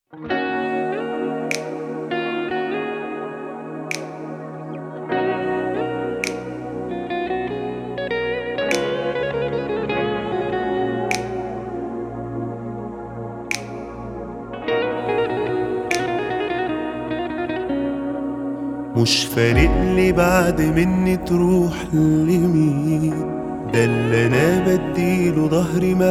مش فارق لي بعد مني تروح لمين ده اللي انا بديله ظهري ما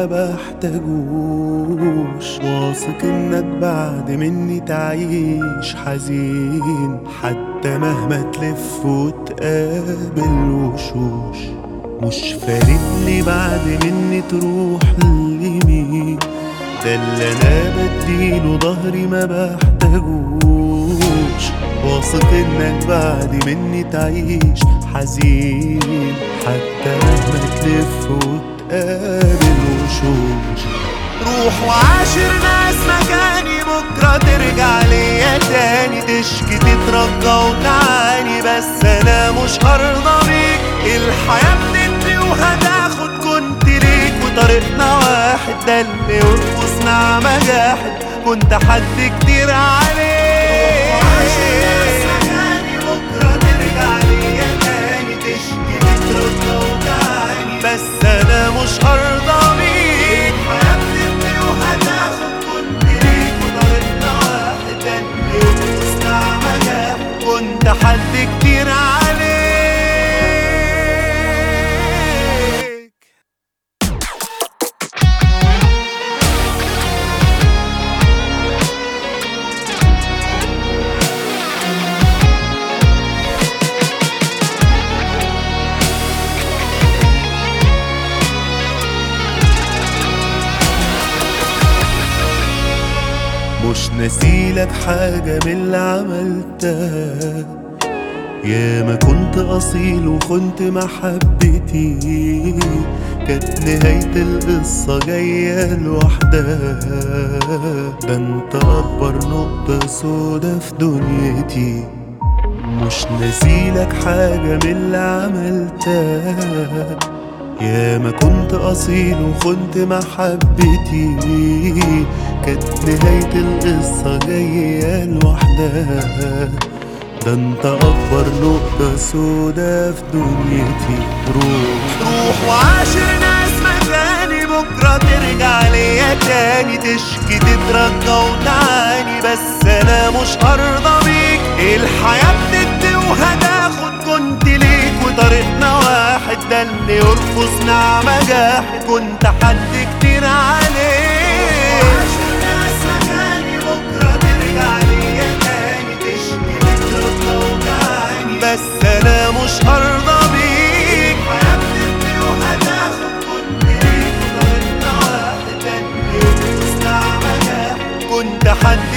بحتاجوش واثق انك بعد مني تعيش حزين حتى مهما تلف وتقابل وشوش مش فارق لي بعد مني تروح لمين ده اللي انا بديله ظهري ما بحتاجوش واثق انك بعد مني تعيش حزين حتى مهما تلف وتقابل وشوش روح وعاشر ناس مكاني بكرة ترجع ليا تاني تشكي تترجى وتعاني بس انا مش هرضى بيك الحياة بتدي وهتاخد كنت ليك وطريقنا واحد ده اللي يرقصنا مجاحد كنت حد كتير عليك بس انا مش هرضى بيك حياتي وهتاخد كل ليك وطريقنا واحد ده اللي يرقصنا مجاحد كنت حد كتير عليك مش ناسيلك حاجة من اللي عملتها يا ما كنت أصيل وخنت محبتي كانت نهاية القصة جاية لوحدها ده انت أكبر نقطة سودا في دنيتي مش ناسيلك حاجة من اللي عملتها يا ما كنت أصيل وخنت محبتي كانت نهاية القصة جاية لوحدها ده انت أكبر نقطة سودا في دنيتي روح روح وعاشر ناس مكاني بكرة ترجع ليا تاني تشكي تترجى وتعاني بس أنا مش هرضى بيك الحياة بتدي وهتاخد كنت ليك وطريقنا واحد ده اللي يرقصنا مجاحد كنت حد كتير عليك بس انا مش هرضى بيك حياتي وهتاخد كل ليك وطريقنا واحد ده اللي يرقصنا مجاحد كنت حد